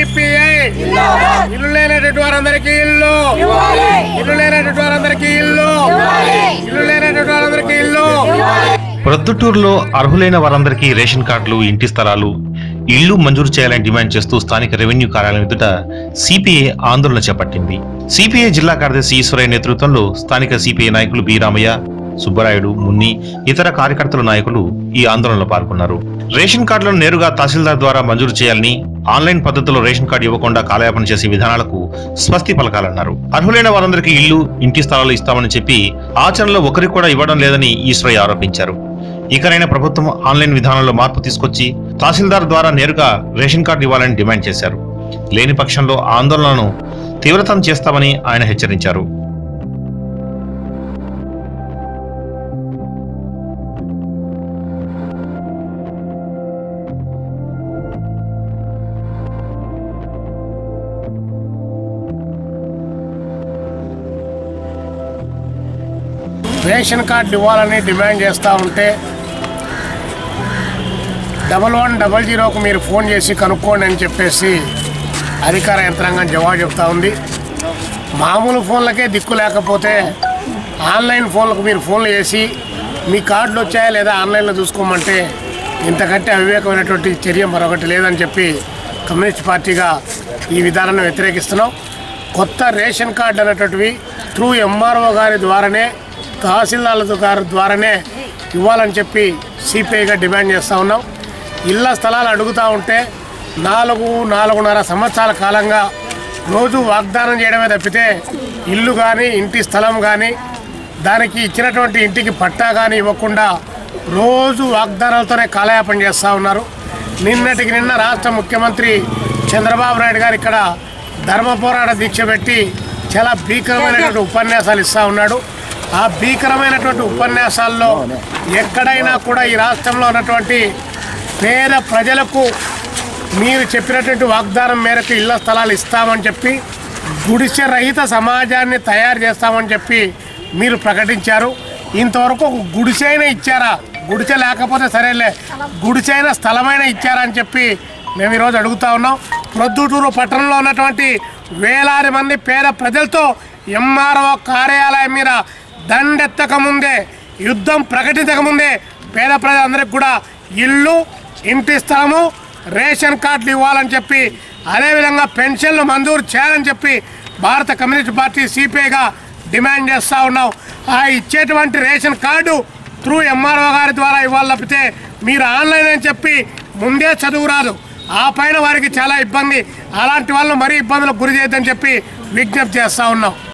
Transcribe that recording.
CPI ఇల్లు లేనటువంటి వారందరికీ ఇల్లు ఇల్లు లేనటువంటి వారందరికీ ఇల్లు ఇల్లు లేనటువంటి వారందరికీ ఇల్లు ప్రొద్దుటూరులో అర్హులైన వారందరికీ రేషన్ కార్డులు ఇంటి స్థలాలు ఇళ్లు మంజూరు చేయాలని డిమాండ్ చేస్తూ స్థానిక రెవెన్యూ కార్యాలయం ఎదుట సిపిఐ ఆందోళన చేపట్టింది సిపిఐ జిల్లా కార్యదర్శి ఈశ్వరయ్య నేతృత్వంలో స్థానిక సిపిఐ నాయకులు బి రామయ్య సుబ్బరాయుడు మున్ని ఇతర కార్యకర్తల నాయకులు ఈ ఆందోళనలో పాల్గొన్నారు రేషన్ కార్డులను నేరుగా తహసీల్దార్ ద్వారా మంజూరు చేయాలని ఆన్లైన్ పద్ధతిలో రేషన్ కార్డు ఇవ్వకుండా కాలయాపన చేసే విధానాలకు స్వస్తి పలకాలన్నారు అర్హులైన వారందరికీ ఇల్లు ఇంటి స్థలాలు ఇస్తామని చెప్పి ఆచరణలో ఒకరికి కూడా ఇవ్వడం లేదని ఈశ్వరయ్య ఆరోపించారు ఇకనైనా ప్రభుత్వం ఆన్లైన్ విధానంలో మార్పు తీసుకొచ్చి తహసీల్దార్ ద్వారా నేరుగా రేషన్ కార్డు ఇవ్వాలని డిమాండ్ చేశారు లేని పక్షంలో ఆందోళనను తీవ్రతరం చేస్తామని ఆయన హెచ్చరించారు రేషన్ కార్డు ఇవ్వాలని డిమాండ్ చేస్తూ ఉంటే డబల్ వన్ డబల్ జీరోకు మీరు ఫోన్ చేసి కనుక్కోండి అని చెప్పేసి అధికార యంత్రాంగం జవాబు చెప్తా ఉంది మామూలు ఫోన్లకే దిక్కు లేకపోతే ఆన్లైన్ ఫోన్లకు మీరు ఫోన్లు చేసి మీ కార్డులు వచ్చాయా లేదా ఆన్లైన్లో చూసుకోమంటే ఇంతకంటే అవివేకమైనటువంటి చర్య మరొకటి లేదని చెప్పి కమ్యూనిస్ట్ పార్టీగా ఈ విధానాన్ని వ్యతిరేకిస్తున్నాం కొత్త రేషన్ కార్డు అనేటువంటివి త్రూ ఎంఆర్ఓ గారి ద్వారానే తహసీల్దార్ల గారి ద్వారానే ఇవ్వాలని చెప్పి సిపిఐగా డిమాండ్ చేస్తూ ఉన్నాం ఇళ్ల స్థలాలు అడుగుతూ ఉంటే నాలుగు నాలుగున్నర సంవత్సరాల కాలంగా రోజు వాగ్దానం చేయడమే తప్పితే ఇల్లు కానీ ఇంటి స్థలం కానీ దానికి ఇచ్చినటువంటి ఇంటికి పట్టా కానీ ఇవ్వకుండా రోజు వాగ్దానాలతోనే కాలయాపన చేస్తూ ఉన్నారు నిన్నటికి నిన్న రాష్ట్ర ముఖ్యమంత్రి చంద్రబాబు నాయుడు గారు ఇక్కడ ధర్మ పోరాట దీక్ష పెట్టి చాలా భీకరమైనటువంటి ఉపన్యాసాలు ఇస్తూ ఉన్నాడు ఆ భీకరమైనటువంటి ఉపన్యాసాల్లో ఎక్కడైనా కూడా ఈ రాష్ట్రంలో ఉన్నటువంటి పేద ప్రజలకు మీరు చెప్పినటువంటి వాగ్దానం మేరకు ఇళ్ల స్థలాలు ఇస్తామని చెప్పి గుడిసె రహిత సమాజాన్ని తయారు చేస్తామని చెప్పి మీరు ప్రకటించారు ఇంతవరకు ఒక గుడిసెైనా ఇచ్చారా గుడిసె లేకపోతే సరేలే గుడిసెైన స్థలమైనా ఇచ్చారా అని చెప్పి మేము ఈరోజు అడుగుతా ఉన్నాం ప్రొద్దుటూరు పట్టణంలో ఉన్నటువంటి వేలాది మంది పేద ప్రజలతో ఎంఆర్ఓ కార్యాలయం మీద దండెత్తక ముందే యుద్ధం ప్రకటించక ముందే పేద ప్రజలందరికీ కూడా ఇల్లు ఇంటి స్థలము రేషన్ కార్డులు ఇవ్వాలని చెప్పి అదేవిధంగా పెన్షన్లు మంజూరు చేయాలని చెప్పి భారత కమ్యూనిస్ట్ పార్టీ సిపిఐగా డిమాండ్ చేస్తూ ఉన్నాం ఆ ఇచ్చేటువంటి రేషన్ కార్డు త్రూ ఎంఆర్ఓ గారి ద్వారా ఇవ్వాలి తప్పితే మీరు ఆన్లైన్ అని చెప్పి ముందే చదువు రాదు ఆ పైన వారికి చాలా ఇబ్బంది అలాంటి వాళ్ళు మరీ ఇబ్బందులకు గురి చేయొద్దని చెప్పి విజ్ఞప్తి చేస్తూ ఉన్నాం